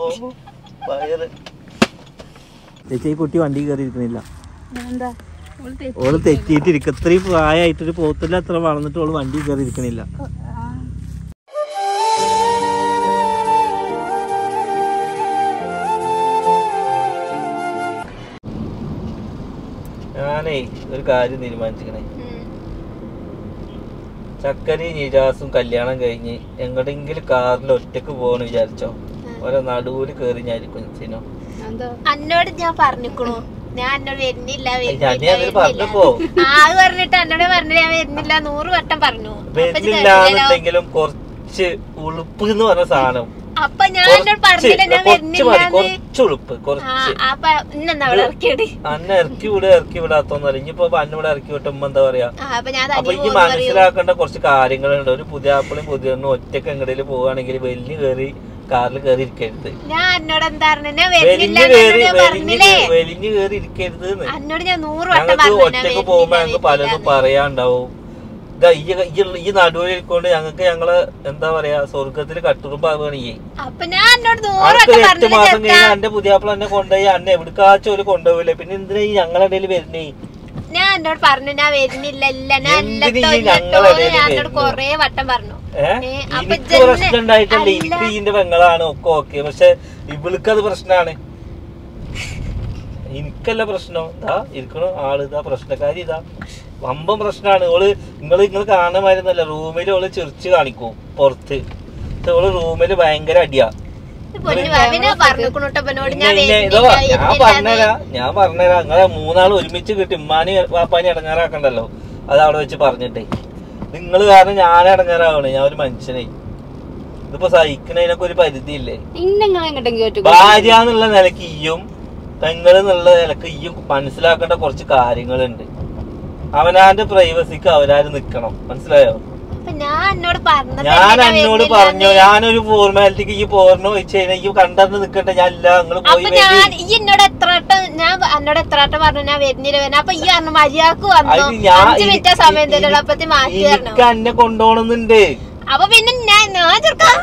വയറ് ചേച്ചി ഈ കുട്ടി വണ്ടി കയറി ഇരിക്കണില്ല എന്താ ഓള് തെറ്റിയിട്ടിരിക്കും ഇത്രയും പ്രായമായിട്ടൊരു പോത്തില്ല അത്ര വളർന്നിട്ട് ഓള് വണ്ടി കയറി ഇരിക്കണില്ല ഞാനേ ഒരു കാര്യം തീരുമാനിച്ചിക്കണേ ചക്കരയും നിജാസും കല്യാണം കഴിഞ്ഞ് എങ്ങോട്ടെങ്കിലും കാറിൽ ഒറ്റക്ക് പോകണമെന്ന് വിചാരിച്ചോ ഓരോ നടുവില് കേറി ഞാനിരിക്കും സിനോ എന്താ അന്നോട് ഞാൻ പറഞ്ഞിക്കണു ഞാൻ അന്നോട് വരുന്നില്ല ഞാൻ അതിൽ പറഞ്ഞപ്പോ ആള് പറഞ്ഞിട്ട് അന്നോട് പറഞ്ഞു ഞാൻ വരുന്നില്ല നൂറ് വട്ടം പറഞ്ഞു അപ്പൊ ഇജ്ജ് വരുന്നില്ല കേട്ടില്ലല്ലോ. എന്നുണ്ടെങ്കിലും കുറച്ച് ഉളുപ്പ് എന്ന് പറഞ്ഞ സാധനം അപ്പൊ ഞാൻ അന്നോട് കുറച്ച് പറഞ്ഞില്ല ഞാൻ കുറച്ച് മതി വരുന്നില്ല കുറച്ച് ഉളുപ്പ് ആ കുറച്ച് അപ്പൊ ഇന്നെന്താ അവിടെ ഇറക്കിയത് അന്നെ ഇറക്കി വിടുക ഇറക്കി വിടാത്തോന്നല്ല ഇനിയിപ്പോ അന്നെ ഇവിടെ ഇറക്കി വിട്ടുമ്പോ എന്താ പറയാ ആ അപ്പൊ ഞാൻ അപ്പൊ തനിയെ ഈ പോകുന്നു പറയൂ മനസ്സിലാക്കേണ്ട കുറച്ച് കാര്യങ്ങളുണ്ട് ഒരു പുതിയ ആപ്പിളും പുതിയ ഒറ്റക്ക് എങ്ങടേലും പോവുകയാണെങ്കിൽ വലിയ കയറി കാറിൽ കയറി ഇരിക്കരുത് ഞാൻ അന്നോട് എന്താ പറഞ്ഞു ഞാൻ വരുന്നില്ല വലിഞ്ഞു എന്നോട് കയറി ഞാൻ വലിഞ്ഞു പറഞ്ഞില്ലേ വലിഞ്ഞു കയറി ഇരിക്കരുത് എന്ന് അന്നോട് ഞാൻ നൂറ് വട്ടം ഞങ്ങൾക്ക് പറഞ്ഞു ഞാൻ ഒറ്റക്ക് പോകുമ്പോ വരുന്നില്ല, ഞങ്ങൾക്ക് പലതും വരുന്നില്ല പറയാണ്ടാവും ഇതാ ഈ ഈ- ഈ നടുവിൽ ഇരിക്കൊണ്ട് ഞങ്ങൾക്ക് ഞങ്ങള് എന്താ പറയാ സ്വർഗത്തിൽ കട്ടുറുമ്പാവുകയാണ് ഈ അപ്പൊ ഞാൻ അന്നോട് നൂറ് അനക്ക് വട്ടം ഒരു എട്ട് പറഞ്ഞില്ല മാസം ചെറുക്കാ. കഴിഞ്ഞാൽ എന്റെ പുതിയാപ്പിള എന്നെ കൊണ്ടുപോയി അന്നെ എവിടേക്കാച്ചും ഒരു കൊണ്ടുപോകില്ലേ പിന്നെ എന്തിനാ ഈ ഞങ്ങളുടെ ഇടയിൽ വരുന്നേ ഞാൻ എന്നോട് പറഞ്ഞു ഞാൻ വരുന്നില്ല ഇല്ല ഞാൻ എന്തിന് ഇല്ലട്ടോ ഈ ഇല്ലട്ടോ ഞങ്ങളുടെ എന്ന് ഞാൻ ഇടയിൽ എന്നോട് വരുന്നു? കൊറേ വട്ടം പറഞ്ഞു ഏഹ് ഏ, അപ്പൊ എനിക്ക് ഇജ്ജെന്നെ- പ്രശ്നം ഉണ്ടായിട്ടല്ല അല്ല. എനിക്ക് ഇതിന്റെ പെങ്ങളാണ് ഒക്കെ ഓക്കെ പക്ഷെ ഇവൾക്ക് അത് പ്രശ്നമാണ് എനിക്കല്ല പ്രശ്നം ഇതാ ഇരിക്കണു ആള് ഇതാ പ്രശ്നക്കാരി ഇതാ വമ്പം പ്രശ്നമാണ് ഓള് നിങ്ങൾ നിങ്ങൾ കാണുമായിരുന്നല്ല റൂമിൽ ഓള് ചിരിച്ച് കാണിക്കും പുറത്ത് പക്ഷെ ഓള് റൂമില് ഭയങ്കര അടിയാ പൊന്നു ബാബിനെ പറഞ്ഞിക്കണോട്ടോ അപ്പനോട് ഞാൻ പിന്നെ ഇന്നെ ഇതോ വരുന്നില്ല ഞാൻ വരുന്നില്ല പറഞ്ഞുതരാ ഞാൻ പറഞ്ഞുതരാ നിങ്ങളെ മൂന്നാൾ ഒരുമിച്ച് കിട്ടി ഉമ്മാനി വാപ്പാനി ഇടങ്ങാറാക്കണ്ടല്ലോ അത് അവിടെ വെച്ച് പറഞ്ഞിട്ടേ നിങ്ങൾ കാരണം ഞാൻ ഇടങ്ങാറാവണേ ഞാൻ ഒരു മനുഷ്യനെ ഇതിപ്പോ സഹിക്കണതിനൊക്കെ ഒരു പരിധിയില്ലേ ഇന്നെങ്ങൾ എങ്ങോട്ടെങ്കിലും ഒറ്റ ഭാര്യ എന്നുള്ള നിലക്ക് ഈയും പെങ്ങൾ എന്നുള്ള നിലക്ക് ഈയും മനസ്സിലാക്കേണ്ട കുറച്ച് കാര്യങ്ങളുണ്ട് അവനാന്റെ പ്രൈവസിക്ക് അവരാര് നിക്കണം മനസ്സിലായോ അപ്പൊ ഞാൻ എന്നോട് പറഞ്ഞത് ഞാൻ എന്നോട് പറഞ്ഞു ഞാനൊരു ഫോർമാലിറ്റിക്ക് ഈ പോർണോ വെച്ച് കഴിഞ്ഞാൽ ഈ കണ്ടറിന് നിക്കട്ടെ ഞാൻ ഇല്ല നിങ്ങൾ പോയി അപ്പൊ ഞാൻ ഈ എന്നോട് എത്ര വട്ടം ഞാൻ എന്നോട് എത്ര വട്ടം പറഞ്ഞു ഞാൻ വരുന്നില്ല വരുന്ന അപ്പൊ ഈ പറഞ്ഞു മര്യാദക്ക് വന്നു അത് ഞാൻ അഞ്ചു മിനിറ്റ് സമയം തരുള്ളൂ അപ്പത്തി മാറ്റി തരണം എനിക്ക് എന്നെ കൊണ്ടുപോകണമെന്നുണ്ട് അപ്പൊ പിന്നെ ഞാൻ ഞാൻ ചെറുക്കാം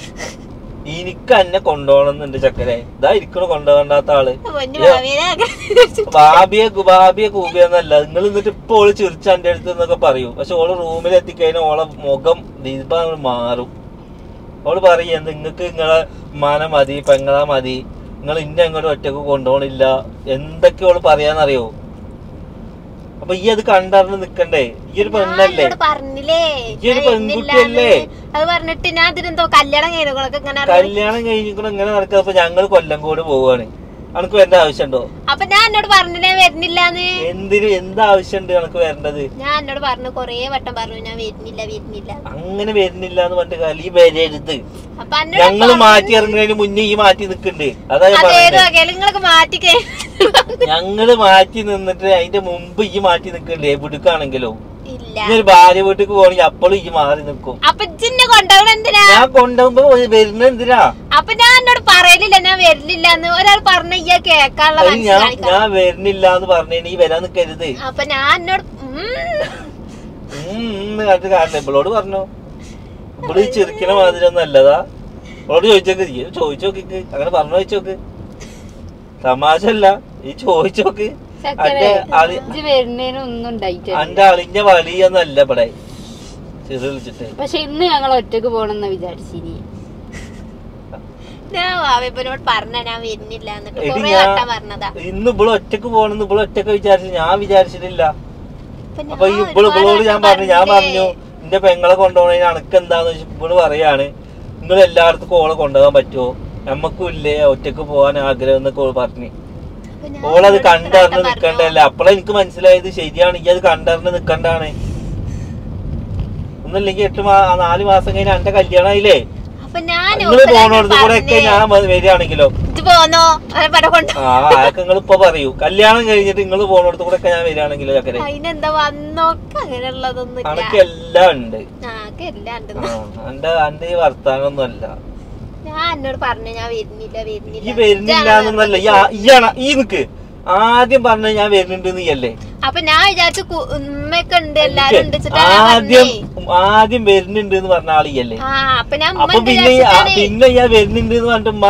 എനിക്ക് എന്നെ കൊണ്ടുപോകണമെന്നുണ്ട് ചക്കരെ ഇതാ ഇരിക്കണ കൊണ്ടുപോകണ്ടാത്ത ആള് പൊന്നു ഏ. ഭാവിയെ ബാബിയെ ഗു- ബാബിയെ കൂബിയെന്നല്ല നിങ്ങൾ എന്നിട്ട് ഇപ്പൊ ഓള് ചിരിച്ച എന്റെ അടുത്ത് എന്നൊക്കെ പറയും പക്ഷെ ഓള് റൂമിൽ എത്തിക്കഴിഞ്ഞാൽ ഓളെ മുഖം ദീപ മാറും ഓള് പറയും നിങ്ങക്ക് നിങ്ങളെ ഉമ്മാനെ മതി പെങ്ങളെ മതി നിങ്ങൾ ഇന്നെ അങ്ങോട്ട് ഒറ്റക്ക് കൊണ്ടുപോകണില്ല എന്തൊക്കെ ഓള് പറയാന്നറിയോ അപ്പൊ ഈ അത് കണ്ടറിഞ്ഞ് നിക്കണ്ടേ ഈ ഒരു പെണ്ണല്ലേ എന്നോട് പറഞ്ഞില്ലേ ഈ ഒരു ഞാൻ പെൺകുട്ടിയല്ലേ? വരുന്നില്ലാന്ന്. അത് പറഞ്ഞിട്ട് ഞാൻ ഇതിനെന്തോ കല്യാണം കഴിഞ്ഞൊക്കെ ഇങ്ങനെ അറിഞ്ഞു. കല്യാണം കഴിഞ്ഞിട്ട് ഇങ്ങനെ നടക്കുക ഞങ്ങൾ കൊല്ലംകോട് പോവാണ് അനക്ക് വരേണ്ട ആവശ്യമുണ്ടോ അപ്പൊ ഞാൻ എന്നോട് പറഞ്ഞില്ലേ വരുന്നില്ലാന്ന് എന്തിന് എന്ത് ആവശ്യമുണ്ട് അനക്ക് വരേണ്ടത് ഞാൻ എന്നോട് പറഞ്ഞു കൊറേ വട്ടം പറഞ്ഞു ഞാൻ വരുന്നില്ല വരുന്നില്ല അങ്ങനെ വരുന്നില്ല എന്ന് പറഞ്ഞിട്ട് കാലം ഈ വരരുത് അപ്പൊ എന്നോട് ഞങ്ങൾ മാറ്റി ഇറങ്ങുന്നതിന് മുന്നേ ഈ മാറ്റി നിക്കണ്ടേ അതാ ഞാൻ അതേത് പറയുന്നത് വകയില് നിങ്ങളൊക്കെ മാറ്റിക്കേ ഞങ്ങള് മാറ്റി നിന്നിട്ട് അതിന്റെ മുമ്പ് ഈ മാറ്റി നിക്കണ്ടേ എവിടുക്കാണെങ്കിലോ ഇല്ല ഇനി ഒരു ഭാര്യ വീട്ടിക്ക് പോകണമെങ്കിൽ അപ്പോഴും ഈ മാറി നിക്കും അപ്പൊ ഇജ്ജിന്നെ കൊണ്ടുപോകണം എന്തിനാ ഞാൻ കൊണ്ടുപോകുമ്പോ വരുന്ന എന്തിനാ അപ്പൊ ഞാൻ എന്നോട് പറയലില്ല ഞാൻ വരില്ല എന്ന് ഒരാൾ പറഞ്ഞ ഈ കേക്കാനുള്ള അത് മനസ്സ് ഞാൻ കാണിക്കണം ഞാൻ വരുന്നില്ല എന്ന് പറഞ്ഞേ നീ വരാൻ നിക്കരുത് അപ്പൊ ഞാൻ എന്നോട് ഉം. ഉം കണ്ടിട്ട് കാണില്ല ഇവളോട് പറഞ്ഞോ ഇവള് ഈ ചിരിക്കണ മാതിരി ഒന്നും അല്ലതാ ഇവളോട് ചോദിച്ചോക്ക് ഈ ചോദിച്ചു നോക്കിക്ക് അങ്ങനെ പറഞ്ഞു ചോദിച്ചോക്ക് തമാശ അല്ല ഈ ചോദിച്ചോക്ക് അന്റെ അളി ഇജ്ജ് വരുന്നതിന് ഒന്നും ഉണ്ടായിട്ടില്ല അന്റെ അളിഞ്ഞ വലിയൊന്നല്ല ഇവിടെ ചെറു വിളിച്ചിട്ട് പക്ഷെ ഇന്ന് ഞങ്ങൾ ഒറ്റക്ക് പോണെന്ന് വിചാരിച്ചിനി ഞാൻ വാവേപ്പനോട് പറഞ്ഞ ഞാൻ വരുന്നില്ല എന്നിട്ട് എടി കൊറേ ഞാൻ വട്ടം പറഞ്ഞതാ ഇന്ന് ഇവിടെ ഒറ്റക്ക് പോണെന്ന് ഇവിടെ ഒറ്റക്ക് വിചാരിച്ചു ഞാൻ വിചാരിച്ചിട്ടില്ല അപ്പൊ അപ്പൊ ഈ ഞാൻ ഇവള് ഒരുപാട് ഇവളോട് ഞാൻ വട്ടം പറഞ്ഞു ഞാൻ പറഞ്ഞില്ലേ? പറഞ്ഞു എന്റെ പെങ്ങളെ കൊണ്ടുപോകണതിന് അണക്ക് എന്താന്ന് വെച്ചാൽ ഇവള് പറയാണ് നിങ്ങൾ എല്ലായിടത്തും ഓളെ കൊണ്ടുപോകാൻ പറ്റുമോ നമ്മക്കും ഇല്ലേ ഒറ്റക്ക് പോകാൻ ആഗ്രഹം എന്നൊക്കെ ഓള് പറഞ്ഞു അപ്പൊ ഞാൻ ഓളത് എന്നോട് എത്ര കണ്ടറിഞ്ഞ് വട്ടം നിക്കണ്ടല്ല അപ്പളെ എനിക്ക് മനസ്സിലായത് ശരിയാണ് ഈ അത് കണ്ടറിഞ്ഞ് നിക്കണ്ടാണ് ഒന്നല്ലെങ്കിൽ എട്ട് മാ നാല് മാസം കഴിഞ്ഞ എന്റെ കല്യാണമായില്ലേ അപ്പൊ ഞാൻ നിങ്ങൾ പോണോടത്ത് കൂടെ ഒക്കെ ഞാൻ വ- വരികയാണെങ്കിലോ ഇത് പോന്നോ അവനെ പട കൊണ്ട് ആ അതൊക്കെ നിങ്ങൾ ഇപ്പൊ പറയൂ കല്യാണം കഴിഞ്ഞിട്ട് നിങ്ങൾ പോണോടത്ത് കൂടെ ഒക്കെ ഞാൻ വരികയാണെങ്കിലോ ചക്കരെ അതിനെന്താ വന്നോക്ക് അങ്ങനെയുള്ളതൊന്നും ഇല്ല അനക്ക് എല്ലാം ഉണ്ട് ആകെ ഇല്ലാണ്ട് ആ എന്റെ എന്റെ ഈ വർത്താനൊന്നും അല്ല ഞാൻ എന്നോട് പറഞ്ഞു ഞാൻ വരുന്നില്ല വരുന്നില്ല ഈ വരുന്നില്ല എന്നല്ല ഈ ആ- ഈയാണ് ഈ നിക്ക് ആദ്യം പറഞ്ഞ ഞാൻ വരുന്നുണ്ട് നീയല്ലേ അപ്പൊ ഞാൻ വിചാരിച്ചു കു- ഉമ്മയൊക്കെ ഉണ്ട് എല്ലാരും ഉണ്ട് വെച്ചിട്ടാ ഞാൻ ആദ്യം പറഞ്ഞേ. ആദ്യം വരുന്നുണ്ട് എന്ന് പറഞ്ഞ ആളിയല്ലേ ആ അപ്പൊ ഞാൻ ഉമ്മ അപ്പൊ ഉണ്ട് പിന്നെ ഈ- ആ, വിചാരിച്ചിട്ടാണ്. പിന്നെ ഞാൻ വരുന്നുണ്ട് എന്ന് പറഞ്ഞിട്ട് ഉമ്മാടെ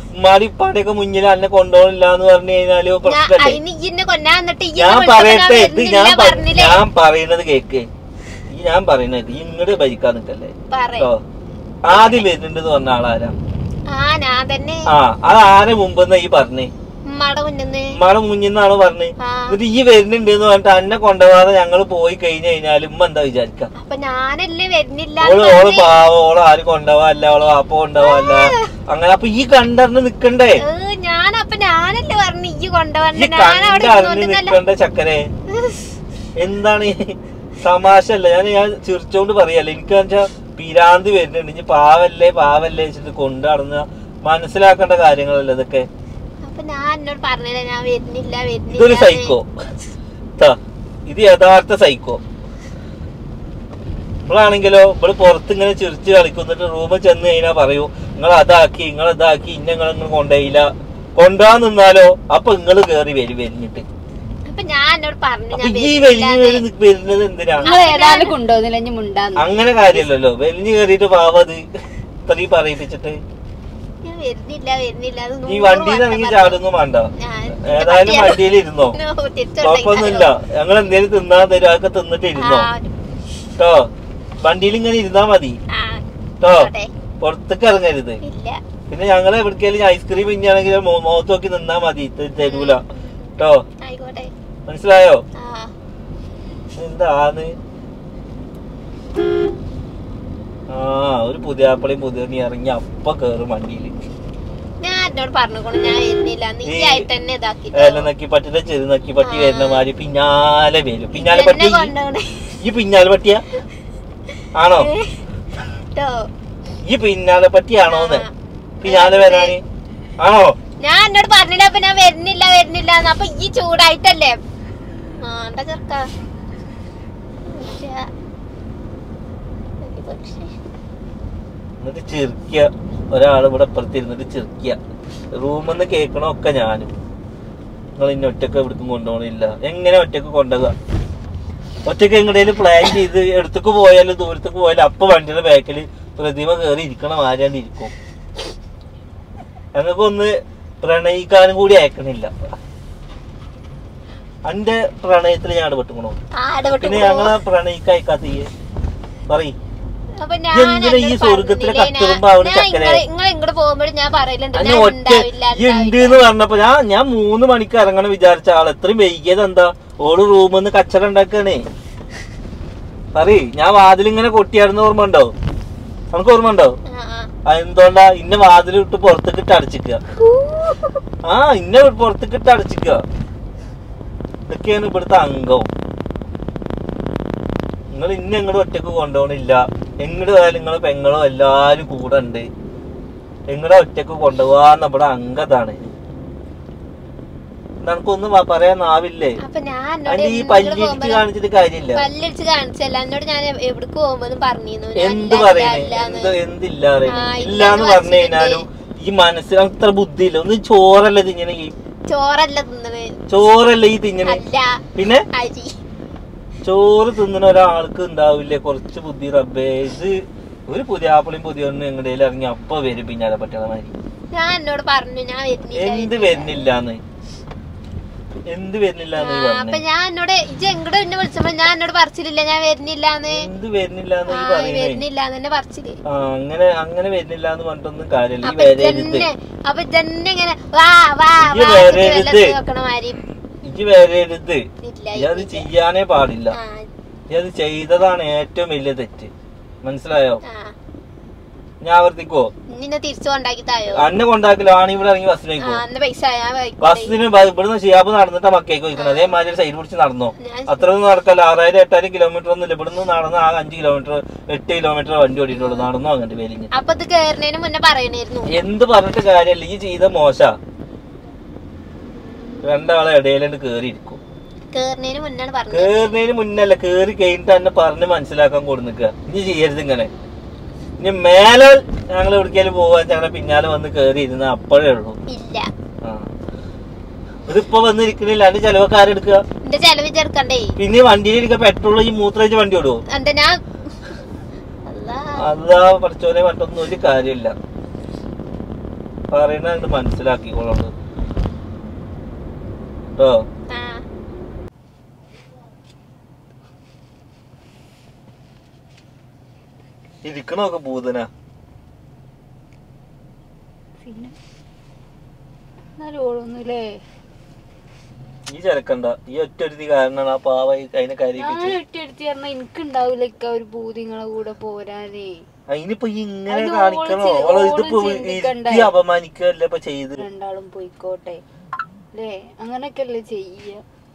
ഉമ്മാടി ഉപ്പാടിയൊക്കെ മുന്നിൽ അന്നെ കൊണ്ടുപോകില്ല എന്ന് പറഞ്ഞു കഴിഞ്ഞാല് ഞാൻ പ്രശ്നല്ലേ അതിന് ഇന്നെ കൊല്ലാൻ എന്നിട്ട് ഇയ്യ് ഞാൻ വിളിച്ചപ്പോ ഞാൻ പറയട്ടെ ഇത് ഞാൻ വരുന്നില്ല പറ- പറഞ്ഞില്ലേ ഞാൻ പറയുന്നത് കേക്ക് ഈ ഞാൻ പറയുന്നത് ഇങ്ങോട്ട് ഭരിക്കാൻ നിക്കല്ലേ പറ കേട്ടോ ആദ്യം വരുന്നുണ്ട് പറഞ്ഞ ആളാരാ ആ ഞാൻ തന്നെ ആ അത് ആരെ മുമ്പെന്നാ ഈ പറഞ്ഞേ ഉമ്മയുടെ മുന്നിന്ന് ഉമ്മാടെ മുന്നിന്നാണ് പറഞ്ഞേ ആ എന്നിട്ട് ഈ വരുന്നുണ്ട് എന്ന് പറഞ്ഞിട്ട് അന്നെ കൊണ്ടുപോകാതെ ഞങ്ങള് പോയി കഴിഞ്ഞു കഴിഞ്ഞാൽ ഉമ്മ എന്താ വിചാരിക്ക അപ്പൊ ഞാനല്ലേ വരുന്നില്ല ഓള് ഓള് പാവ ഓള് ആരും കൊണ്ടുപോകാല്ല ഓള് വാപ്പ കൊണ്ടുപോകാല്ല അങ്ങനെ അപ്പൊ ഈ കണ്ടറിഞ്ഞ് നിക്കണ്ടേ ഞാൻ അപ്പൊ ഞാനല്ലേ പറഞ്ഞു ഇയ്യ് ഈ കൊണ്ടുവന്ന ഞാൻ അവിടെ കണ്ടറിഞ്ഞ് ഇരുന്നോണ്ട് നല്ല നിക്കണ്ട ചക്കരെ എന്താണ് ഈ തമാശ അല്ല ഞാൻ ഞാൻ ചിരിച്ചോണ്ട് പറയല്ല എനിക്ക് വെച്ചാ പിരാന്തി വരുന്നുണ്ട് ഇനി പാവല്ലേ പാവല്ലേ വെച്ചിട്ട് കൊണ്ടു നടന്ന മനസ്സിലാക്കേണ്ട കാര്യങ്ങളല്ലേ ഇതൊക്കെ അപ്പൊ ഞാൻ എന്നോട് പറഞ്ഞില്ല ഞാൻ വരുന്നില്ല ഇതൊരു വരുന്നില്ല സൈക്കോ ട്ടാ, ഇത് യഥാർത്ഥ സൈക്കോ ഇവളാണെങ്കിലോ ഇവള് പുറത്ത് ഇങ്ങനെ ചിരിച്ച് കളിക്കുന്നിട്ട് റൂമിൽ ചെന്ന് കഴിഞ്ഞാ പറയൂ നിങ്ങൾ അതാക്കി നിങ്ങൾ ഇതാക്കി ഇന്ന നിങ്ങൾ നിങ്ങൾ കൊണ്ടുപോയില്ല കൊണ്ടുപോകാൻ നിന്നാലോ അപ്പൊ നിങ്ങള് കേറി വരും വെരിഞ്ഞിട്ട് അപ്പൊ ഞാൻ എന്നോട് പറഞ്ഞു അപ്പൊ ഞാൻ ഈ വരുന്നില്ല വെലിഞ്ഞ് വരു- വരുന്നത് എന്തിനാ നിങ്ങൾ ഏതായാലും കൊണ്ടുപോകുന്നില്ല ഇനി മുണ്ടാന്ന് അങ്ങനെ കാര്യല്ലല്ലോ വെലിഞ്ഞ് കയറിയിട്ട് പാവത് ഇത്രയും പറയിപ്പിച്ചിട്ട് ഞാൻ വരുന്നില്ല വരുന്നില്ല അത് ഈ നൂറ് വണ്ടിയിൽ വട്ടം ഇറങ്ങി പറഞ്ഞു. ചാടൊന്നും വേണ്ട ഞാൻ ഏതായാലും പറ്റിയ- വണ്ടിയിൽ ഇരുന്നോ നോ, തിരിച്ചുകൊണ്ടേക്ക് കുഴപ്പമൊന്നുമില്ല ഞങ്ങൾ എന്തേലും തിന്നാൻ തരും അതൊക്കെ തിന്നിട്ട് ഇരുന്നോ ആ, കേട്ടോ വണ്ടിയിൽ ഇങ്ങനെ ഇരുന്നാ മതി ആ, കേട്ടോ ആയിക്കോട്ടെ. പുറത്തേക്ക് ഇറങ്ങരുത് ഇല്ല പിന്നെ ഞങ്ങൾ എവിടേക്കെങ്കിലും ഐസ്ക്രീം പിഞ്ഞാണെങ്കിൽ മുഖത്ത് നോക്കി നിന്നാ മതി ത- തരൂല കേട്ടോ ആയിക്കോട്ടെ മനസ്സിലായോ ആ എന്താന്ന് ആ ഒരു പുതിയാപ്പളയും പുതിയ ഇറങ്ങി അപ്പ കേറും വണ്ടിയില് ഞാൻ എന്നോട് പറഞ്ഞോളൂ ഞാൻ വരുന്നില്ല നീ ഈ- ആയിട്ട് തന്നെ ഇതാക്കി ഏല നക്കി പറ്റിന്റെ ചെറു നക്കി പറ്റി വരുന്ന മാതിരി പിന്നാലെ വരും പിന്നാലെ പറ്റി എന്നെ കൊണ്ടുപോണേ ഈ പിന്നാലെ പറ്റിയ ആണോ ട്ടോ. ഈ പിന്നാലെ പറ്റിയാണോന്ന് ആ. പിന്നാലെ വരാന് ആണോ ഞാൻ എന്നോട് പറഞ്ഞില്ല അപ്പൊ ഞാൻ വരുന്നില്ല വരുന്നില്ല എന്ന്. അപ്പൊ ഈ ചൂടായിട്ടല്ലേ ആണ്ട ചെറുക്ക എന്നിട്ട് ചിരിക്കുക ഒരാൾ ഇവിടെ അപ്പുറത്തിരുന്നിട്ട് ചിരിക്കുക റൂമിൽ നിന്ന് കേൾക്കണമൊക്കെ ഞാനും നിങ്ങൾ ഇന്നെ ഒറ്റക്ക് എവിടേക്കും കൊണ്ടുപോകണില്ല എങ്ങനെ ഒറ്റക്ക് കൊണ്ടുപോകുക ഒറ്റക്ക് എങ്ങടേലും പ്ലാൻ ചെയ്ത് എടുത്തേക്ക് പോയാലും ദൂരത്തേക്ക് പോയാലും അപ്പൊ വണ്ടിയുടെ ബാക്കിൽ പ്രതിമ കയറി ഇരിക്കണ മാരാണ്ട് ഇരിക്കും ഞങ്ങൾക്കൊന്ന് പ്രണയിക്കാനും കൂടി അയക്കണില്ല അന്റെ പ്രണയത്തിൽ ഞാൻ ഇടപെട്ടുക്കണോ ആടെ വിട്ട് പിന്നെ ഞങ്ങളെ പ്രണയിക്കയക്കാത്തീയെ പറയ് അപ്പൊ ഞാൻ എന്തിനാ ഈ എന്നോട് സ്വർഗ്ഗത്തിലെ പറഞ്ഞില്ലേ, കത്തിടുമ്പോ ഞാൻ- അവിടെ ഞാൻ ചക്കരെ? ഇങ്ങളെ- ഇങ്ങളെ ഇങ്ങോട്ട് പോകുമ്പോഴും ഞാൻ പറയലുണ്ട് അന്ന് ഞാൻ ഒറ്റ ഉണ്ടാവില്ല ഈ ഉണ്ട് ഉണ്ടാവില്ല. എന്ന് പറഞ്ഞപ്പോ ഞാൻ ഞാൻ മൂന്ന് മണിക്ക് ഇറങ്ങണം വിചാരിച്ച ആൾ എത്രയും വൈകിയത് എന്താ ഓള് റൂമിൽ നിന്ന് കച്ചറ ഉണ്ടാക്കണേ പറയ് ഞാൻ വാതിൽ ഇങ്ങനെ കൊട്ടിയാടുന്ന ഓർമ്മ ഉണ്ടോ നമുക്ക് ഓർമ്മ ഉണ്ടോ ആ, ആ. ആ, എന്തുകൊണ്ടാ ഇന്ന വാതിൽ ഇട്ട് പുറത്തേക്ക് ഇട്ട് അടച്ചിക്കുക ആ ഇന്ന പുറത്തേക്ക് ഇട്ട് അടച്ചിക്കുക ഇതൊക്കെയാണ് ഇവിടുത്തെ അംഗം നിങ്ങൾ ഇന്ന ഇങ്ങോട്ട് ഒറ്റക്ക് കൊണ്ടുപോകണില്ല എങ്ങോട്ട് പോയാലും നിങ്ങളെ പെങ്ങളോ എല്ലാരും കൂടെ ഉണ്ട് എങ്ങടെ ഒറ്റക്ക് കൊണ്ടുപോകാന്ന് ഇവിടെ അംഗതാണ് നമുക്കൊന്നും പറയാനാവില്ലേ അപ്പൊ ഞാൻ എന്നോട് അതിന്റെ ഈ ഇങ്ങള് പല്ലിടിച്ച് പോകുമ്പോ കാണിച്ചിട്ട് കാര്യമില്ല പല്ലടിച്ച് കാണിച്ചല്ല എന്നോട് ഞാൻ എവിടേക്ക് പോകുമ്പോഴും പറഞ്ഞിരുന്നു ഞാൻ എന്ത് ഇല്ല, പറയണേ ഇല്ല, ഇല്ലാന്ന്. എന്ത് എന്തില്ല ആ, ഇല്ലാന്ന് ഇല്ലാന്ന് പറഞ്ഞു കഴിഞ്ഞാലും ഈ മനസ്സിൽ അത്ര ബുദ്ധിയില്ല ഒന്ന് ചോറല്ല തിങ്ങനെ ഈ ചോറല്ല തിന്നത് ചോറല്ല ഈ തിങ്ങനെ അല്ല പിന്നെ അരി ചോറ് തിന്നുന്ന ഒരാൾക്ക് ഉണ്ടാവില്ലേ കുറച്ച് ബുദ്ധി റബ്ബേ ഇത് ഒരു പുതിയ ആപ്പിളും പുതിയ ഒന്നും എങ്ങടേലും ഇറങ്ങി അപ്പൊ വരും പിന്നാലെ പറ്റണ മാതിരി ഞാൻ എന്നോട് പറഞ്ഞു ഞാൻ വരുന്നില്ല എന്ത് വരുന്നില്ലാന്ന് എന്ത് വരുന്നില്ലാന്ന് ഈ ആ, അപ്പൊ പറഞ്ഞേ ഞാൻ എന്നോട് ഇജ്ജ് എങ്ങോട്ട് എന്നെ വിളിച്ചപ്പോ ഞാൻ എന്നോട് പറിച്ചിട്ടില്ല ഞാൻ വരുന്നില്ലാന്ന് എന്ത് വരുന്നില്ലാന്ന് ആ ഈ പറയുന്നേ വരുന്നില്ലാന്ന് എന്നെ പറിച്ചില് ആ അങ്ങനെ അങ്ങനെ വരുന്നില്ല എന്ന് പറഞ്ഞിട്ടൊന്നും കാര്യമില്ല ഈ അപ്പൊ വരരുത് ഇതന്നെ അപ്പൊ ഇതന്നെ ഇങ്ങനെ വാ വാ ഇയ്യ് വാ വെച്ചിട്ട് വരരുത്. വെള്ളത്തിൽ വെക്കണ മാതിരി ഇജ്ജ് വരരുത് ഇല്ല ഈ അത് ഇല്ല. ചെയ്യാനേ പാടില്ല ആ, ഈ അത് ചെയ്തതാണ് ഏറ്റവും വലിയ തെറ്റ് മനസ്സിലായോ ആ. ഞാൻ ആവർത്തിക്കോ നിന്നെ തിരിച്ചു കൊണ്ടാക്കി തായോ അന്നെ കൊണ്ടാക്കില്ല ആണ് ഇവിടെ ഇറങ്ങി ആ ബസ്സിലേക്കോ അന്ന് പൈസ ഞാൻ വാങ്ങിക്കോട്ടെ. ബസ്സിന് ബ- ഇവിടുന്ന് ഷിയാബ് നടന്നിട്ട് മക്കേക്ക് പോയിക്കണം അതേമാതിരി സൈഡ് പിടിച്ച് നടന്നോ ഞാൻ അത്രയൊന്നും നടക്കല്ല ആറായിരം എട്ടായിരം കിലോമീറ്റർ ഒന്നുമില്ല ഇവിടുന്ന് നടന്ന് ആകെ അഞ്ച് കിലോമീറ്റർ എട്ട് കിലോമീറ്റർ വണ്ടി ഓടിയിട്ടുള്ളൂ നടന്നോ അങ്ങോട്ട് വലിഞ്ഞ് അപ്പൊ ഇത് കേറുന്നതിന് മുന്നേ പറയണായിരുന്നു എന്ത് പറഞ്ഞിട്ട് കാര്യമല്ല ഈ ചെയ്ത മോശ രണ്ടാളെ ഇടയിലുണ്ട് കേറിയിരിക്കും കേറുന്നതിന് മുന്നാണ് പറഞ്ഞത് കേറുന്നതിന് മുന്നല്ല കേറി കഴിഞ്ഞിട്ട് തന്നെ പറഞ്ഞ് മനസ്സിലാക്കാൻ കൊടുക്കുക ഇനി ചെയ്യരുത് ഇങ്ങനെ ഇനി മേലാൽ ഞങ്ങൾ എവിടേക്കാലും പോവാൻ ഞങ്ങളെ പിന്നാലെ വന്ന് കേറി ഇരുന്ന അപ്പോഴേ ഉള്ളൂ ഇല്ല ആ ഇതിപ്പോ വന്നിരിക്കണില്ല അതിന്റെ ചെലവൊക്കെ ആരെടുക്കുക എന്റെ ചെലവ് ചെറുക്കണ്ടേ പിന്നെ വണ്ടിയിൽ ഇരിക്കുക പെട്രോൾ ഈ മൂത്രയിച്ച് വണ്ടി ഓടുവോ എന്താ ഞാൻ അല്ലാ അതാ പഠിച്ചോനെ മറ്റൊന്നും ഒരു കാര്യമില്ല പറയണത് മനസ്സിലാക്കിക്കോളോണ്ട് കേട്ടോ ആ ഇരിക്കണൊക്കെ ഭൂതന പിന്നെ എന്നാലും ഓളൊന്നുമില്ലേ ഈ ചെലക്കണ്ട ഈ ഒറ്റ ഒരുത്തി കാരണമാണ് ആ പാവ ഈ അതിനെ ഞാൻ കരയിപ്പിച്ച് ഒറ്റയെടുത്ത് പറഞ്ഞ എനിക്ക് ഉണ്ടാവില്ല ഇക്ക ഒരു ഭൂതിങ്ങളെ കൂടെ പോരാനേ അതിനിപ്പോ ഈ ഇങ്ങനെ അത് കാണിക്കണോ ഓള് ഓള് ചി- ഇതിപ്പോ ഓള് ചിന്തിക്കണ്ടേ? ഇരുത്തി അപമാനിക്കല്ലേ ഇപ്പൊ ചെയ്ത് രണ്ടാളും പോയിക്കോട്ടെ അല്ലേ അങ്ങനൊക്കെ അല്ലേ ചെയ്യ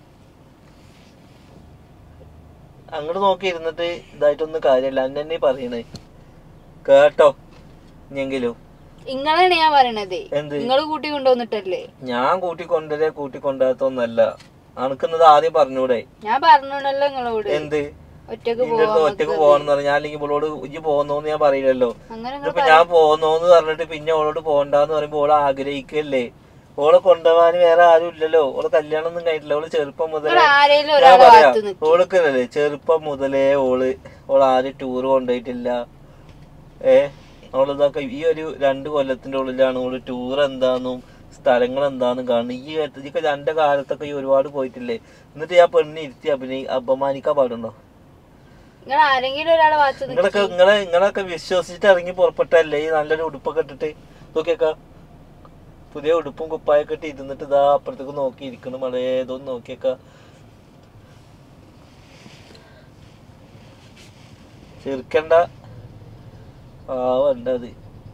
അങ്ങോട്ട് നോക്കി ഇരുന്നിട്ട് ഇതായിട്ടൊന്നും കാര്യമല്ല അന്നെ തന്നെ പറയണേ കേട്ടോ ഇനിയെങ്കിലും ഇങ്ങളാണ് ഞാൻ പറയണത് എന്ത് നിങ്ങള് കൂട്ടി കൊണ്ടുവന്നിട്ടല്ലേ ഞാൻ കൂട്ടിക്കൊണ്ടരേ കൂട്ടിക്കൊണ്ടാത്തൊന്നല്ല അണക്കുന്നത് ആദ്യം പറഞ്ഞൂടെ ഞാൻ പറഞ്ഞോണ്ടല്ലോ നിങ്ങളോട് എന്ത് ഒറ്റക്ക് ഇന്റെ അടുത്ത് പോവാൻ ഒറ്റക്ക് പോകണമെന്ന് പറഞ്ഞു ഞാൻ അല്ലെങ്കിൽ ഇവളോട് ഇജ്ജ് പോകുന്നോന്ന് ഞാൻ പറയില്ലല്ലോ അങ്ങനെ നിങ്ങൾ ഇതിപ്പോ ഞാൻ പോകുന്നോന്ന് പറഞ്ഞിട്ട് പിന്നെ ഓളോട് പോകണ്ടെന്ന് പറയുമ്പോ ഓള് ആഗ്രഹിക്കല്ലേ ഓളെ കൊണ്ടുപോകാൻ വേറെ ആരും ഇല്ലല്ലോ ഓളെ കല്യാണം ഒന്നും കഴിഞ്ഞില്ല ഓള് ചെറുപ്പം മുതലേ ആരേലും ഞാൻ ഒരാളെ പറയാം ഭാഗത്ത് നിൽക്കും ഓൾക്കല്ലേ ചെറുപ്പം മുതലേ ഓള് ഓള് ആരും ടൂർ കൊണ്ടുപോയിട്ടില്ല ഏ ഓളിതൊക്കെ ഈ ഒരു രണ്ട് കൊല്ലത്തിന്റെ ഉള്ളിലാണ് ഓള് ടൂർ എന്താന്നും സ്ഥലങ്ങൾ എന്താന്നും കാണുന്നത് ഈ ഇതൊക്കെ രണ്ട് കാലത്തൊക്കെ ഈ ഒരുപാട് പോയിട്ടില്ലേ എന്നിട്ട് ഞാൻ പെണ്ണ് ഇരുത്തി അഭിനയി അപമാനിക്കാൻ പാടുണ്ടോ നിങ്ങൾ ആരെങ്കിലും ഒരാളെ ഭാഗത്ത് നിൽക്കും നിങ്ങളൊക്കെ നിങ്ങളെ നിങ്ങളൊക്കെ വിശ്വസിച്ചിട്ട് ഇറങ്ങി പുറപ്പെട്ടല്ലേ ഈ നല്ലൊരു ഉടുപ്പൊക്കെ ഇട്ടിട്ട് നോക്കിയേക്ക പുതിയ ഉടുപ്പും കുപ്പായൊക്കെ ഇട്ട് ഇരുന്നിട്ട് ഇതാ അപ്പുറത്തേക്ക് നോക്കി ഇരിക്കണം മഴയതൊന്നും നോക്കിയേക്ക ചെറുക്കണ്ട പാവണ്ട അത്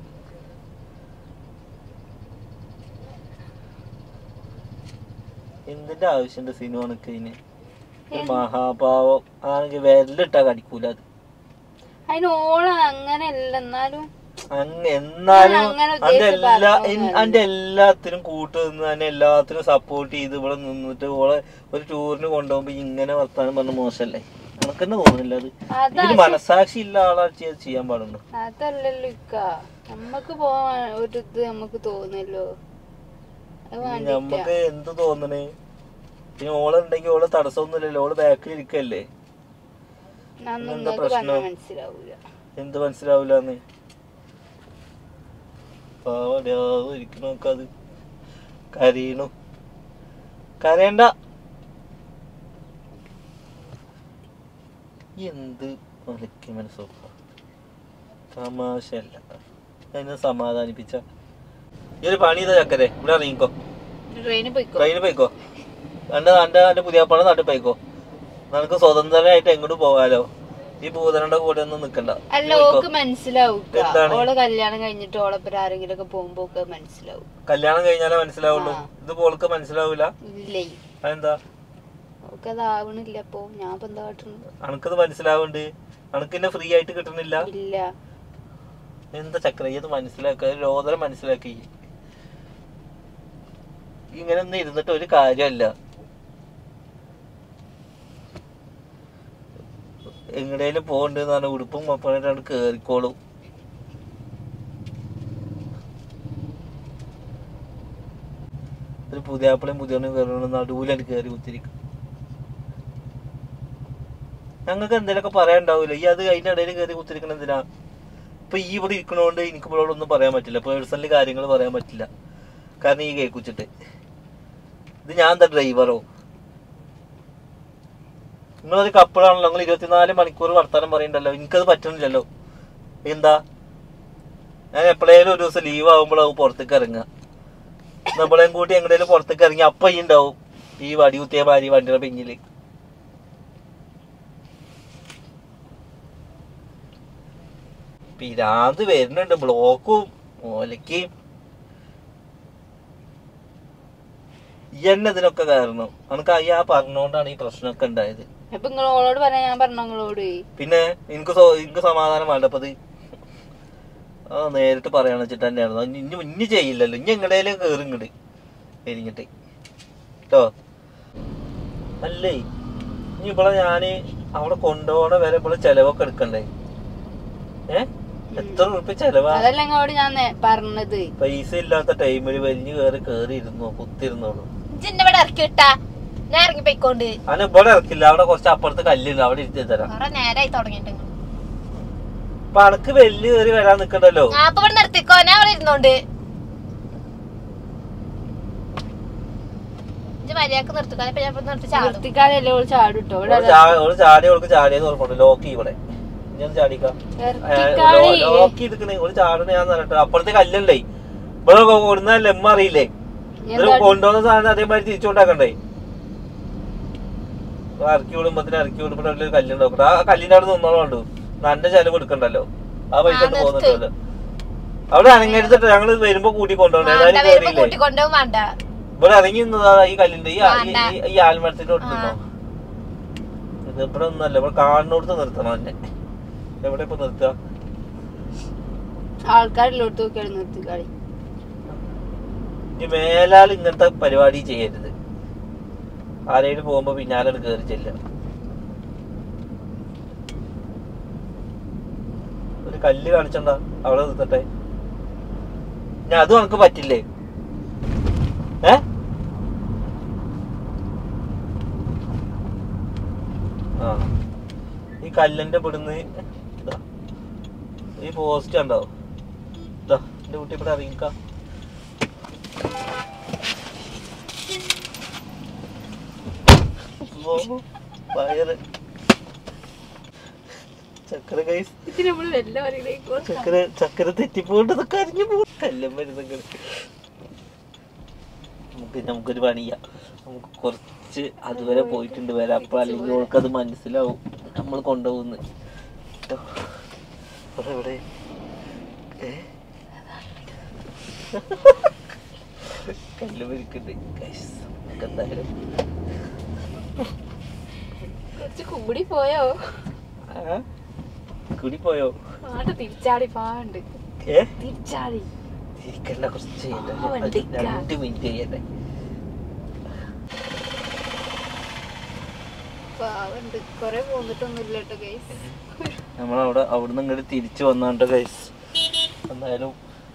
എന്തിന്റെ ആവശ്യമുണ്ട് സിനിമക്ക് ഇതിന് ഒരു മഹാഭാവം ആണെങ്കിൽ വിരലിട്ടാ കടിക്കൂല അത് അതിന് ഓള അങ്ങനെയല്ല എന്നാലും അങ്ങ് എന്നാലും ഞാൻ അങ്ങനെ അന്റെ ഉദ്ദേശിച്ച് എല്ലാ പറഞ്ഞതൊന്നുമല്ല. അന്റെ എല്ലാത്തിനും കൂട്ട് നിന്ന് തന്നെ എല്ലാത്തിനും സപ്പോർട്ട് ചെയ്ത് ഇവിടെ നിന്നിട്ട് ഓളെ ഒരു ടൂറിന് കൊണ്ടുപോകുമ്പോ ഇങ്ങനെ വർത്താനം പറഞ്ഞ മോശല്ലേ നമുക്ക് തന്നെ തോന്നുന്നില്ല അത് അതാ ഇതിന് മനസാക്ഷി ഇല്ല ആളാ ചെയ്ത് ചെയ്യാൻ പാടുണ്ടോ അതല്ലല്ലോ ഇക്ക നമ്മക്ക് പോവാൻ ഒരു ഇത് നമുക്ക് തോന്നല്ലോ അത് വേണ്ടിട്ടാ നമുക്ക് എന്ത് തോന്നണേ പിന്നെ ഓളുണ്ടെങ്കിൽ ഓള് തടസ്സമൊന്നുമില്ലല്ലോ ഓള് ബാക്കിൽ ഇരിക്കല്ലേ ഞാൻ എന്താ നിങ്ങൾക്ക് പ്രശ്നം? പറഞ്ഞാൽ മനസ്സിലാവൂല എന്ത് മനസ്സിലാവൂലെന്ന് പാവടാവ് ഇരിക്കണോക്ക അത് കരയണു കരയണ്ട എന്ത് ഒലക്കി മനസ്സോക്ക തമാശല്ല അതിനെ സമാധാനിപ്പിച്ച ഈ ഒരു പണി ചെയ്ത ചക്കരെ ഇവിടെ ഇറങ്ങിക്കോ ട്രെയിനിൽ പോയിക്കോ ട്രെയിനിൽ പോയിക്കോ എന്റെ എന്റെ എന്റെ പുതിയ പണം നാട്ടിൽ പോയിക്കോ നിനക്ക് സ്വതന്ത്രമായിട്ട് എങ്ങോട്ട് പോകാലോ ഈ ഭൂതനയുടെ കൂടെ ഒന്നും നിക്കണ്ട അല്ല ഓക്ക് മനസ്സിലാവും ഇക്ക. എന്താണ്? ഓള് കല്യാണം കഴിഞ്ഞിട്ട് ഓളപ്പര ആരെങ്കിലും ഒക്കെ പോകുമ്പോ ഒക്കെ മനസ്സിലാവും കല്യാണം കഴിഞ്ഞാലേ മനസ്സിലാവുള്ളൂ ആ. ഇത് പോൾക്ക് മനസ്സിലാവൂല ഇല്ലേ അതെന്താ ഓക്ക് അതാവണില്ല അപ്പൊ ഞാൻ ഇപ്പൊ എന്താ കാട്ടുന്നത് അനക്കത് മനസ്സിലാവുന്നുണ്ട് അനക്കെന്നെ ഫ്രീ ആയിട്ട് കിട്ടണില്ല ഇല്ല എന്താ ചക്ര ഇത് മനസ്സിലാക്ക രോദനം മനസ്സിലാക്കി ഇങ്ങനെ ഒന്നും ഇരുന്നിട്ട് ഒരു കാര്യമല്ല എങ്ങടേലും പോകണ്ടെന്ന് പറഞ്ഞ ഉടുപ്പും മപ്പണിട്ടാണ് കേറിക്കോളും ഒരു പുതിയാപ്പിളയും പുതിയണ്ണും കയറണം നടുവിലാണ് കയറി കുത്തിരിക്കും ഞങ്ങൾക്ക് എന്തെങ്കിലുമൊക്കെ പറയാണ്ടാവൂല ഈ അത് അതിന്റെ ഇടയിൽ കയറി കുത്തിരിക്കണം എന്തിനാ ഇപ്പൊ ഈ ഇവിടെ ഇരിക്കണോണ്ട് എനിക്ക് ഇവളോടൊന്നും പറയാൻ പറ്റില്ല പേഴ്സണലി കാര്യങ്ങൾ പറയാൻ പറ്റില്ല കാരണം ഈ കേക്കുച്ചിട്ട് ഇത് ഞാൻ എന്താ ഡ്രൈവറോ നിങ്ങളൊരു കപ്പിളാണല്ലോ നിങ്ങൾ ഇരുപത്തിനാല് മണിക്കൂർ വർത്താനം പറയണ്ടല്ലോ എനിക്കത് പറ്റണില്ലല്ലോ എന്താ ഞാൻ എപ്പോഴേലും ഒരു ദിവസം ലീവ് ആകുമ്പോഴാവും പുറത്തേക്ക് ഇറങ്ങുക നമ്മളെയും കൂട്ടി എങ്ങടേലും പുറത്തേക്ക് ഇറങ്ങി അപ്പൊ ഈ ഉണ്ടാവും ഈ വടി കുത്തിയ ഭാര്യ വണ്ടിയുടെ പിന്നില് പിരാന്ത് വരുന്നുണ്ട് ബ്ലോക്കും ഓലക്ക് ഈ എന്നെ ഇതിനൊക്കെ കാരണം നമുക്ക് അയ്യാ പറഞ്ഞോണ്ടാണ് ഈ പ്രശ്നമൊക്കെ ഉണ്ടായത് അപ്പൊ നിങ്ങൾ ഓളോട് പറയാൻ ഞാൻ പറഞ്ഞ നിങ്ങളോട് പിന്നെ എനിക്ക് സോ- എനിക്ക് സമാധാനം വേണ്ടപ്പത് ആ നേരിട്ട് പറയാന്ന് വെച്ചിട്ട് തന്നെയാണ് ഇനി ഇനി ചെയ്യില്ലല്ലോ ഇനി എങ്ങടേലും കേറും ഇങ്ങട് എരിഞ്ഞിട്ട് കേട്ടോ അല്ലേ ഇനി ഇവിടെ ഞാന് അവിടെ കൊണ്ടുപോകണ വരെ ഇവിടെ ചെലവൊക്കെ എടുക്കണ്ടേ ഏ എത്ര ഉറുപ്പ്യ ചെലവാ അതല്ല നിങ്ങളോട് ഞാൻ നേ- പറഞ്ഞത് പൈസ ഇല്ലാത്ത ടൈമിൽ വലിഞ്ഞു കയറി കേറി ഇരുന്നോ കുത്തിരുന്നോളൂ ഇജ്ജിന്റെ ഇവിടെ ഇറക്കി വിട്ടാ ഞാൻ ഇറങ്ങി പോയിക്കൊണ്ട് അതിന് ഇവിടെ ഇറക്കില്ല അവിടെ കുറച്ച് അപ്പുറത്ത് കല്ലുണ്ട് അവിടെ ഇരുത്തി തരാം കുറെ നേരായി തുടങ്ങിയിട്ട് അപ്പൊ അനക്ക് വലിയ കയറി വരാൻ നിക്കണ്ടല്ലോ ഞാൻ അപ്പൊ ഇവിടെ നിർത്തിക്കോ ഞാൻ അവിടെ ഇരുന്നോണ്ട് ഇജ്ജ് മര്യാദക്ക് നിർത്തുക ഇപ്പൊ ഞാൻ ഇപ്പൊ നിർത്തി ചാടും നിർത്തിക്കാനല്ലേ ഓള് ചാടുട്ടോ ഇവിടെ ഓള് ചാ- ഓള് ചാടി ഓൾക്ക് ചാടിയെന്ന് ഓർമ്മണ്ട് ലോക്ക് ഇവിടെ ഞാൻ ചാടിക്കാം നിർത്തിക്കാളി ലോക്ക് ചെയ്തിക്കണേ ഓള് ചാടണ ഞാൻ പറഞ്ഞിട്ട് അപ്പുറത്തെ കല്ലല്ലേ ഇവിടെ കൊടുന്ന ലെമ്മ അറിയില്ലേ ഇതില് കൊണ്ടുവന്ന സാധനം അതേമാതിരി തിരിച്ചുകൊണ്ടാക്കണ്ടേ ഇറക്കി വിടുമ്പത്തിന് ഇറക്കി വിടുമ്പോ ഒരു കല്ലുണ്ടാവും ആ കല്ലിന്റെ അവിടെ നിന്നോളുണ്ട് നന്റെ ചെലവ് എടുക്കണ്ടല്ലോ ആ പൈസ ആ, കൊണ്ട് നിർത്ത്. പോകുന്നുണ്ടല്ലോ അവിടെ അനങ്ങരുത്തിട്ട് ഞങ്ങള് വരുമ്പോ കൂട്ടി കൊണ്ടുപോകണ്ടേ വേണ്ട ഏതായാലും വരുമ്പോ കേറിയില്ലേ കൂട്ടിക്കൊണ്ടുപോകും വേണ്ട ഇവിടെ ഇറങ്ങി നിന്നതാ ഈ കല്ലിന്റെ ഈ ആ- ഈ- വേണ്ട. ഈ- ഈ ആൽമരത്തിന്റെ ഒട്ടുന്നോ ഇത് ഇവിടെ ഒന്നല്ല ഇവിടെ കാണുന്നോടത്ത് നിർത്തണം എന്നെ എവിടെ ഇപ്പൊ നിർത്തുക ആൾക്കാരിലോട്ട് നോക്കിയാണ് നിർത്തിക്കാളി ഇനി മേലാൽ ഇങ്ങനത്തെ പരിപാടി ചെയ്യരുത് ആരെങ്കിലും പോകുമ്പോ പിന്നാലെ കയറി ചെല്ല ഒരു കല്ല് കാണിച്ചണ്ട അവിടെ നിർത്തട്ടെ ഞാൻ അതും നമുക്ക് പറ്റില്ലേ ഏ ആ ഈ കല്ലിന്റെ ഇവിടുന്ന് ഇതാ. ഈ പോസ്റ്റ് ഉണ്ടോ ഇതാ എന്റെ കുട്ടി ഇവിടെ ഇറങ്ങിക്കാം ഓ, വയറ് ചക്കര കൈസ് ഇത് നമ്മള് വല്ല പറയുന്നേക്കോ ചക്കര ചക്കര തെറ്റിപ്പോണ്ട് കരിഞ്ഞു പോകും എല്ലാം വരുന്നെങ്കിൽ നമുക്ക് നമുക്കൊരു പണിയാ നമുക്ക് കുറച്ച് അതുവരെ പോയിട്ടുണ്ട് വരാം അപ്പൊ അല്ലെങ്കിൽ ഓൾക്കത് മനസ്സിലാവും നമ്മൾ കൊണ്ടുപോകുന്നു ട്ടോ. ഇവിടെ എവിടെ ഏ കല്ല് മരിക്കുന്നുണ്ട് ഗൈസ് നമുക്ക് എന്തായാലും കുറച്ച് കൂടി പോയോ ആ? കൂടി പോയോ ആട്ട തിരിച്ചാടി പാണ്ട് ഏ തിരിച്ചാടി ഇരിക്കണ്ട കുറച്ച് ചെയ്യട്ടെ ആ, വണ്ടിക്കാ. രണ്ട് മിനിറ്റ് ചെയ്യട്ടെ പാവണ്ട് കൊറേ പോന്നിട്ടൊന്നുമില്ല കേട്ടോ ഗൈസ് നമ്മളവിടെ അവിടുന്ന് ഇങ്ങോട്ട് തിരിച്ചു വന്നാണ്ട് ഗൈസ് എന്തായാലും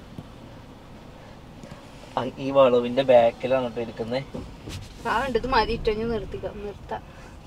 ആ- ഈ വളവിന്റെ ബാക്കിലാണ് കേട്ടോ ഇരിക്കുന്നത് പാവണ്ട് ഇത് മതി ഇട്ടോ ഞാൻ നിർത്തിക്കാം നിർത്താം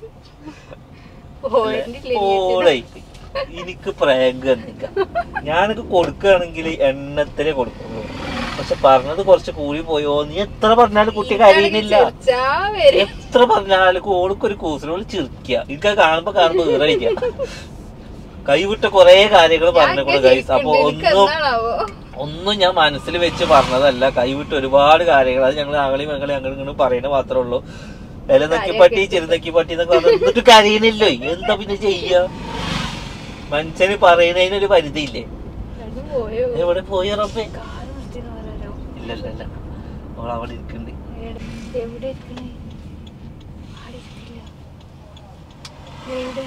പോയിന്റ് ഓളെ എനിക്ക് പ്രാങ്ക് തന്നിക്ക ഞാനൊക്കെ കൊടുക്കുകയാണെങ്കിൽ എണ്ണത്തിലേ കൊടുക്കുള്ളൂ പക്ഷെ പറഞ്ഞത് കുറച്ച് കൂടി പോയോ നീ എത്ര പറഞ്ഞാലും കുട്ടി കഴിയുന്നില്ല എത്ര പറഞ്ഞാലും ഓൾക്കൊരു കൂസലോട് ചിരിക്കുക എനിക്ക് കാണുമ്പോ കാണുമ്പോ ഈറയില്ല കൈവിട്ട കൊറേ കാര്യങ്ങൾ പറഞ്ഞുകൂടെ ഗൈസ് അപ്പൊ ഒന്നും ഒന്നും ഞാൻ മനസ്സിൽ വെച്ച് പറഞ്ഞതല്ല കൈവിട്ട് ഒരുപാട് കാര്യങ്ങൾ അത് ഞങ്ങൾ ആകളി മകളി അങ്ങനെ ഇങ്ങനെ പറയണ മാത്രമേ ഉള്ളൂ വില നക്കിപ്പട്ടി ചെറുനക്കിപ്പട്ടി എന്നൊക്കെ പറഞ്ഞു എന്നിട്ട് കരയണില്ലോ എന്താ പിന്നെ ചെയ്യ മനുഷ്യന് പറയണതിനൊരു പരിധിയില്ലേ പോയോ എവിടെ പോയി റബ്ബേ കാറ് നിർത്തിന്ന് പറയാലോ ഇല്ല ഇല്ല ഇല്ല അവൾ അവിടെ ഇരിക്കണ്ട് എവിടെ ഇരിക്കണേ ആടെ ഇരിക്കില്ല എവിടെ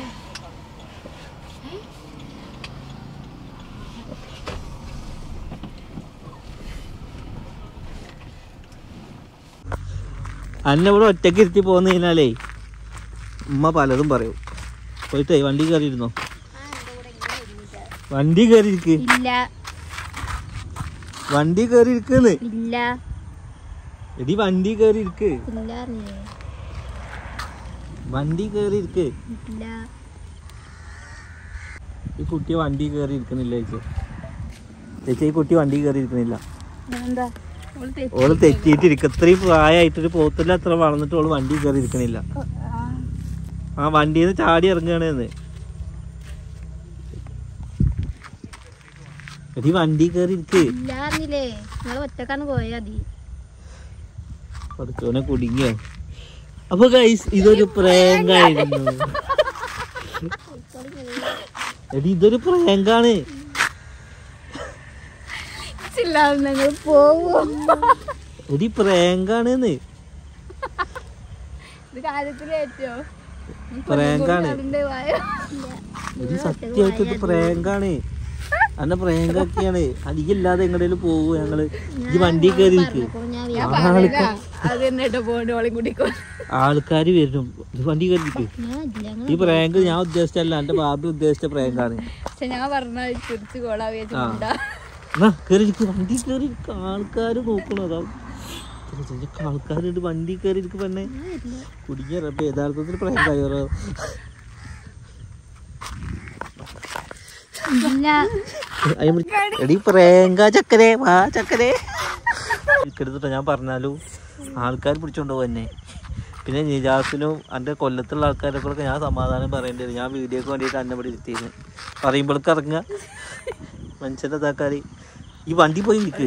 അന്നെ ഇവിടെ ഒറ്റയ്ക്ക് ഇരുത്തി പോന്നു കഴിഞ്ഞാലേ ഉമ്മ പലതും പറയും പോയിട്ടേ വണ്ടി കയറി ഇരുന്നോ വണ്ടി കയറി ഇരിക്ക് ഇല്ല വണ്ടി കയറി ഇരിക്കുന്ന് ഇല്ല എടി വണ്ടി കയറി ഇരിക്ക് ഇല്ല വണ്ടി കയറി ഇരിക്ക് ഇല്ല ഈ കുട്ടി വണ്ടി കയറി ഇരിക്കുന്നില്ല ചേച്ചി ചേച്ചി ഈ കുട്ടി വണ്ടി കയറി ഇരിക്കുന്നില്ല എന്താ ഓള് തെറ്റിയിട്ടിരിക്കും ഇത്രയും പ്രായമായിട്ടൊരു പോത്തില്ല അത്ര വളർന്നിട്ട് ഓള് വണ്ടി കയറി ഇരിക്കണില്ല ആ വണ്ടിയിൽ നിന്ന് ചാടി ഇറങ്ങുകയാണെന്ന് എടി വണ്ടി കയറി ഇരിക്ക് ഇല്ല അറിഞ്ഞില്ലേ നിങ്ങൾ ഒറ്റക്കാണ് പോയാ മതി പഠിച്ചോനെ കുടുങ്ങിയോ അപ്പൊ ഗൈസ് ഇതൊരു പ്രാങ്കായിരുന്നു എടി ഇതൊരു പ്രാങ്കാണ് നിങ്ങൾ പോവും എടി പ്രാങ്കാണെന്ന് ഇത് കാര്യത്തിലേറ്റോ പ്രാങ്കാണ് എടി സത്യമായിട്ട് ഇത് പ്രാങ്കാണ് അന്നെ പ്രാങ്കാക്കിയാണ് അടിയില്ലാതെ എങ്ങടേലും പോവൂ ഞങ്ങള് ഈ വണ്ടി കയറി നിൽക്ക് ആൾക്കാർ അത് തന്നെ കേട്ടോ പോകണ്ട ഓളെയും കൂട്ടിക്കോ ആൾക്കാര് വരും ഇത് വണ്ടി കയറി നിൽക്ക് ഈ പ്രാങ്ക് ഞാൻ ഉദ്ദേശിച്ചല്ല എന്റെ ബാബി ഉദ്ദേശിച്ച പ്രാങ്കാണ് പക്ഷെ ഞാൻ പറഞ്ഞ തിരിച്ചു കോളാ വിചാരിച്ചിട്ടുണ്ടാ എന്നാ കയറി ഇരിക്ക് വണ്ടി കയറി ഇരിക്ക് ആൾക്കാര് നോക്കണു അതാ ആൾക്കാരുണ്ട് വണ്ടി കയറി ഇരിക്ക് പെണ്ണെ കുടുങ്ങിയ റബ്ബ് യഥാർത്ഥത്തിൽ പ്രാങ്കായോ എടി പ്രേങ്ക ചക്കരെ വാ ചക്കരെ ഇരിക്കരുതട്ടോ ഞാൻ പറഞ്ഞാലു ആൾക്കാർ പിടിച്ചോണ്ട് പോകും എന്നെ പിന്നെ നിജാസിനും എൻ്റെ കൊല്ലത്തുള്ള ആൾക്കാരൊക്കെ ഞാൻ സമാധാനം പറയേണ്ടി വരും ഞാൻ വീഡിയോക്ക് വേണ്ടിയിട്ട് അന്നെ ഇവിടെ ഇരുത്തിയിരുന്നു പറയുമ്പോഴേക്ക് ഇറങ്ങുക മനുഷ്യൻ്റെ താക്കാരി ഈ വണ്ടി പോയി നിൽക്ക്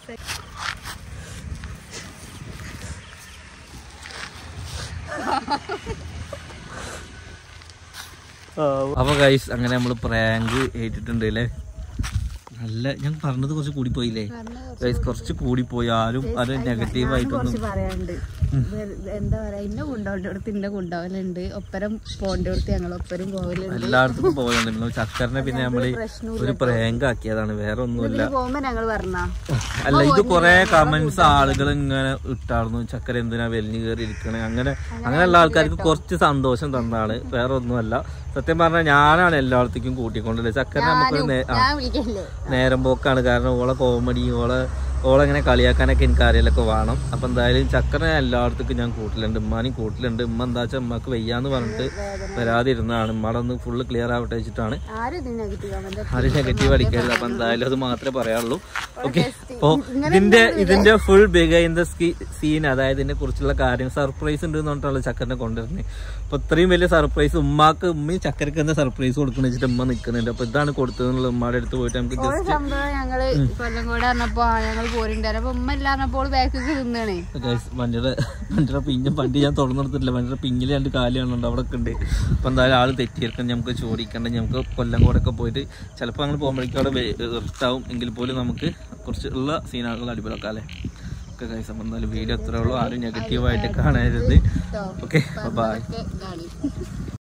അപ്പൊ ഗൈസ് അങ്ങനെ നമ്മൾ പ്രാങ്ക് ഏറ്റിട്ടുണ്ട് അല്ലേ നല്ല ഞാൻ പറഞ്ഞത് കുറച്ച് കൂടിപ്പോയില്ലേ ഗൈസ് കുറച്ച് കൂടിപ്പോയി ആരും അത് നെഗറ്റീവ് ആയിട്ടൊന്നും പറയാനുണ്ട് എന്താ പറയാ ഇന്നെ കൊണ്ടോണ്ടടുത്ത് ഇന്നെ കൊണ്ടുപോകലുണ്ട് ഒപ്പരം പോണ്ടടുത്ത് ഞങ്ങൾ ഒപ്പരം പോകലുണ്ട് എല്ലായിടത്തും പോയുണ്ട് ചക്കറിനെ പിന്നെ നമ്മള് ഒരു പ്രാങ്ക് ആക്കിയതാണ് വേറെ ഒന്നുമില്ല പോകുമ്പോ ഞങ്ങൾ പറഞ്ഞ അല്ല ഇത് കൊറേ കമന്റ്സ് ആളുകൾ ഇങ്ങനെ ഇട്ടായിരുന്നു ചക്കര എന്തിനാ വലിഞ്ഞു കയറി ഇരിക്കണേ അങ്ങനെ അങ്ങനെയുള്ള ആൾക്കാർക്ക് കുറച്ച് സന്തോഷം തന്നാണ് വേറെ ഒന്നുമല്ല സത്യം പറഞ്ഞാൽ ഞാനാണ് എല്ലായിടത്തേക്കും കൂട്ടിക്കൊണ്ടത് ചക്കര നമുക്കൊരു നേ- ആ, ഞാൻ വിളിക്കല്ലേ നേരം പോക്കാണ് കാരണം ഓളെ കോമഡി ഓളെ ഓളെ ഇങ്ങനെ കളിയാക്കാനൊക്കെ എനിക്ക് അറിയലൊക്കെ വേണം അപ്പൊ എന്തായാലും ചക്കര എല്ലായിടത്തേക്കും ഞാൻ കൂട്ടിലുണ്ട് ഉമ്മാനും കൂട്ടിലുണ്ട് ഉമ്മ എന്താ വെച്ചാൽ ഉമ്മക്ക് വയ്യാന്ന് പറഞ്ഞിട്ട് വരാതിരുന്നതാണ് ഉമ്മടെ ഒന്ന് ഫുള്ള് ക്ലിയർ ആവട്ടെ വെച്ചിട്ടാണ് ആരും ഇതിന് നെഗറ്റീവ് ആവുന്നത് ആരും നെഗറ്റീവ് അടിക്കരുത് അപ്പൊ എന്തായാലും അത് മാത്രമേ പറയാനുള്ളൂ ഓക്കെ അപ്പോ ഇതിന്റെ ഇതിന്റെ ഫുൾ ബിഗൈൻ സീൻ അതായത് ഇതിനെ കുറിച്ചുള്ള കാര്യം സർപ്രൈസ് ഉണ്ട് എന്ന് പറഞ്ഞിട്ടുള്ള ചക്കറിനെ കൊണ്ടുവരുന്നത് അപ്പൊ ഇത്രയും വലിയ സർപ്രൈസ് ഉമ്മാക്ക് ഉമ്മയും ചക്കരക്ക് എന്താ സർപ്രൈസ് കൊടുക്കുന്ന വെച്ചിട്ട് ഉമ്മ നിൽക്കുന്നുണ്ട് അപ്പൊ ഇതാണ് കൊടുത്തതെന്നുള്ള ഉമ്മയുടെ അടുത്ത് പോയിട്ട് നമുക്ക് ഒരു ജസ്റ്റ് സംഭവം ഞങ്ങള് കൊല്ലം കൂടെ പറഞ്ഞപ്പോ ഞങ്ങൾ പോരുണ്ടായിരുന്നു അപ്പൊ ഉമ്മ ഇല്ല പറഞ്ഞപ്പോൾ ബാക്കിൽ തിന്നാണേ വണ്ടിയുടെ വണ്ടിയുടെ പിഞ്ഞ വണ്ടി ഞാൻ തുറന്നെടുത്തിട്ടില്ല വണ്ടിയുടെ പിങ്ങിൽ രണ്ട് കാല് കാണുന്നുണ്ട് അവിടെ ഒക്കെ ഉണ്ട് അപ്പൊ എന്തായാലും ആള് തെറ്റിയിരിക്കണം നമുക്ക് ചോദിക്കണ്ട നമുക്ക് കൊല്ലം കൂടെ പോയിട്ട് ചിലപ്പോൾ ഞങ്ങൾ പോകുമ്പോഴേക്കും അവിടെ ഇഷ്ടാവും എങ്കിൽ പോലും നമുക്ക് കുറച്ച് ഉള്ള സീനാളുകൾ അടിപൊളിയാക്കാം അല്ലേ ഓക്കെ കൈസ് അപ്പം എന്തായാലും വീഡിയോ എത്രയുള്ളൂ ആരും നെഗറ്റീവായിട്ട് കാണരുത് ഓക്കെ ബൈ ഇതാണ്